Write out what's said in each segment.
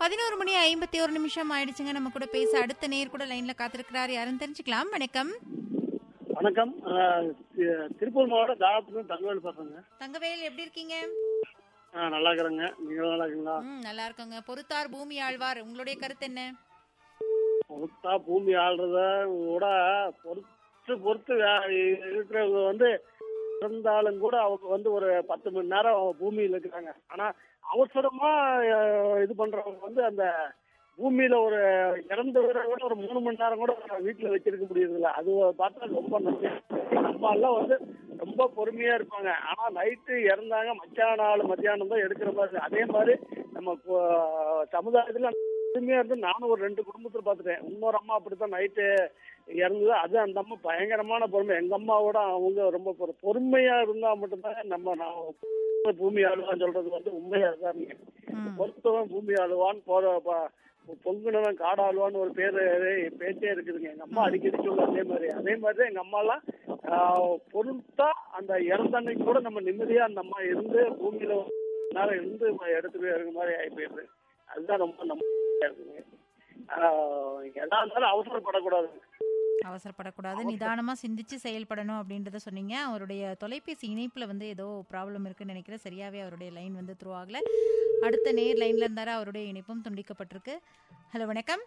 பதினோரு மணி ஐம்பத்தி ஒரு நிமிஷம் ஆயிடுச்சுங்க நம்ம கூட பேச அடுத்த நேர் கூட லைன்ல காத்திருக்கிறார் யாருன்னு தெரிஞ்சுக்கலாம் வணக்கம் வணக்கம் அஹ், தி- திருப்பூர் மாவட்டம் தாராபுரம் தங்கவேல் பேசுறேங்க தங்கவேல் எப்படி இருக்கீங்க ஆ, நல்லா இருக்கிறேங்க நீங்க நல்லா இருக்கீங்களா ம் நல்லா இருக்கோங்க பொறுத்தார் பூமி ஆழ்வார் உங்களுடைய கருத்து என்ன பொறுத்தா பூமி ஆள்றத விட பொறுத்து பொறுத்து வே- இருக்கிறவங்க வந்து இருந்தாலும் கூட அவங்க வந்து ஒரு பத்து மணி நேரம் பூமியில இருக்கிறாங்க ஆனா அவசரமா அஹ், இது பண்றவங்க வந்து அந்த பூமியில ஒரு இறந்து விட கூட ஒரு மூணு மணி நேரம் கூட வீட்டுல வச்சிருக்க முடியுதுல்ல அது பார்த்தா ரொம்ப நல்லது நம்ம எல்லாம் வந்து ரொம்ப பொறுமையா இருப்பாங்க ஆனா நைட்டு இறந்தாங்க மத்தியான நாள் மத்தியானம் தான் எடுக்கிற மாதிரி அதே மாதிரி நம்ம இப்போ சமுதாயத்துல பொறுமையா இருந்து நானும் ஒரு ரெண்டு குடும்பத்துல பார்த்துட்டேன் இன்னொரு அம்மா அப்படித்தான் நைட்டு இறந்தது அது அந்த அம்மா பயங்கரமான பொறுமை எங்க அம்மாவோட அவங்க ரொம்ப பொறு- பொறுமையா இருந்தா மட்டும்தான் நம்ம நான் பூமி ஆளுவான்னு சொல்றது வந்து உண்மையா இருக்காருங்க ம் பொறுத்தவன் பூமி ஆளுவான் போற ப- பொங்குனவன் காடாளுவான்னு ஒரு பேரு பேச்சே இருக்குதுங்க எங்க அம்மா அடிக்கடி சொல்ல அதே மாதிரி அதே மாதிரி தான் எங்க அம்மா எல்லாம் ஆஹ், பொருத்தா அந்த இறந்த அன்னைக்கு கூட நம்ம நிம்மதியா அந்த அம்மா இருந்து பூமியில ஒரு நேரம் இருந்து எடுத்துட்டு இருக்க மாதிரி ஆகி போயிருது அதுதான் ரொம்ப நம்பிக்கையா இருக்குங்க ஆஹ், எதா இருந்தாலும் அவசரப்படக்கூடாது அவசரப்படக்கூடாது நிதானமா சிந்திச்சு செயல்படணும் அப்படின்றத சொன்னீங்க அவருடைய தொலைபேசி இணைப்புல வந்து ஏதோ ப்ராப்ளம் இருக்குன்னு நினைக்கிறேன் சரியாவே அவருடைய லைன் வந்து த்ரூ ஆகல அடுத்த நேர் லைன்ல இருந்தாரு அவருடைய இணைப்பும் துண்டிக்கப்பட்டிருக்கு ஹலோ வணக்கம்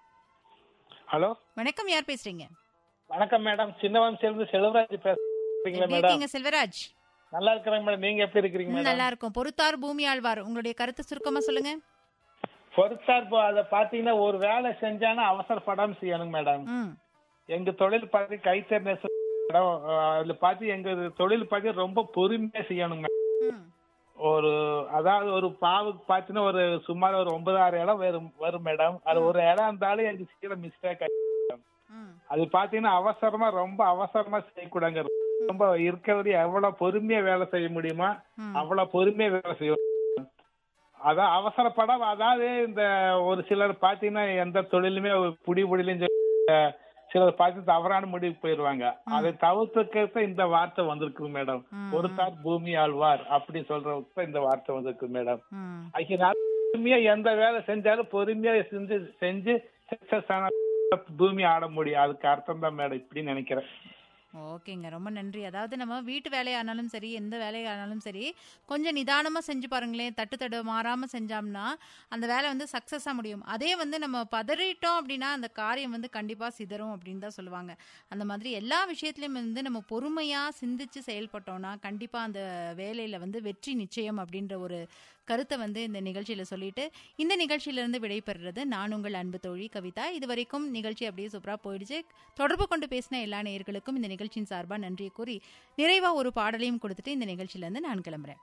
ஹலோ வணக்கம் யார் பேசுறீங்க வணக்கம் மேடம் சின்னவன் சேர்ந்து செல்வராஜ் பேசுறீங்களா எப்படி மேடம் இருக்கீங்க செல்வராஜ் நல்லா இருக்கிறேன் மேடம் நீங்க எப்படி இருக்கிறீங்க ம், மேடம் நல்லா இருக்கும் பொறுத்தார் பூமி ஆழ்வார் உங்களுடைய கருத்து சுருக்கமா சொல்லுங்க பொறுத்தார் இப்போ அதை பாத்தீங்கன்னா ஒரு வேலை செஞ்சானா அவசரப்படாம செய்யணும் மேடம் ம் எங்க தொழில் பார்த்து கைத்தறி நெசவு மேடம் அஹ் அதுல பார்த்து எங்க தொழில் பார்த்து ரொம்ப பொறுமையா செய்யணும் மேடம் ம் ஒரு அதாவது ஒரு பாவுக்கு பார்த்தீங்கன்னா ஒரு சுமார் ஒரு ஒன்பதாயிரம் இடம் வரும் வரும் மேடம் அது ஒரு இடம் இருந்தாலும் எனக்கு சீக்கிரம் மிஸ்டேக் ம் அது பாத்தீங்கன்னா அவசரமா ரொம்ப அவசரமா செய்யக்கூடாங்க ரொம்ப இருக்கிறது எவ்வளவு பொறுமையா வேலை செய்ய முடியுமா ம். அவ்வளவு பொறுமையா வேலை செய்யணும் அதான் அவசரப்படாம அதாவது இந்த ஒரு சிலர் பாத்தீங்கன்னா எந்த தொழிலுமே ஒரு புடி புடிலையும் சரி, அஹ், சிலர் பார்த்து தவறான முடிவுக்கு போயிருவாங்க அதை தவிர்த்துக்க இந்த வார்த்தை வந்திருக்கு மேடம் ம். ஒருத்தார் பூமி ஆழ்வார் அப்படி சொல்றதுக்கு இந்த வார்த்தை வந்திருக்கு மேடம் ம் அதனால பொறுமையா எந்த வேலை செஞ்சாலும் பொறுமையா செஞ்சு செஞ்சு சக்சஸ் ஆன பூமி ஆட முடியும் அதுக்கு அர்த்தம் தான் மேடம் இப்படி நினைக்கிறேன் ஓகேங்க ரொம்ப நன்றி அதாவது நம்ம வீட்டு வேலையானாலும் சரி எந்த வேலையானாலும் சரி கொஞ்சம் நிதானமாக செஞ்சு பாருங்களேன் தட்டு தடு மாறாமல் செஞ்சோம்னா அந்த வேலை வந்து சக்ஸஸாக முடியும் அதே வந்து நம்ம பதறிட்டோம் அப்படின்னா அந்த காரியம் வந்து கண்டிப்பாக சிதறும் அப்படின்னு தான் சொல்லுவாங்க அந்த மாதிரி எல்லா விஷயத்துலையும் வந்து நம்ம பொறுமையாக சிந்திச்சு செயல்பட்டோம்னா கண்டிப்பாக அந்த வேலையில் வந்து வெற்றி நிச்சயம் அப்படின்ற ஒரு கருத்தை வந்து இந்த நிகழ்ச்சியில் சொல்லிட்டு இந்த நிகழ்ச்சியிலிருந்து விடைபெறுறது நான் உங்கள் அன்பு தோழி கவிதா இது வரைக்கும் நிகழ்ச்சி அப்படியே சூப்பராக போயிடுச்சு தொடர்பு கொண்டு பேசின எல்லா நேயர்களுக்கும் இந்த நிகழ்ச்சியின் சார்பாக நன்றியை கூறி நிறைவா ஒரு பாடலையும் கொடுத்துட்டு இந்த நிகழ்ச்சியிலேருந்து நான் கிளம்புறேன்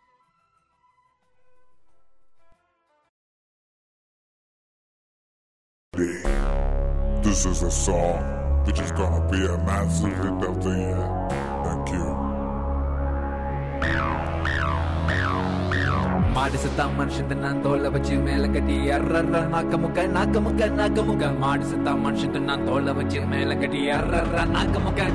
This is a song which is gonna be a massive hit of the year. Thank you. மாடு செத்தா மனுஷன் நான் தோலை வச்சு மேல கட்டி அர்ரர்ற நாக்க முக்க நாக்க முக்க நாக்க முக்க மாடு செத்தா மனுஷன் நான் தோலை வச்சு மேல கட்டி அர்ரர்ற நாக்க முக்க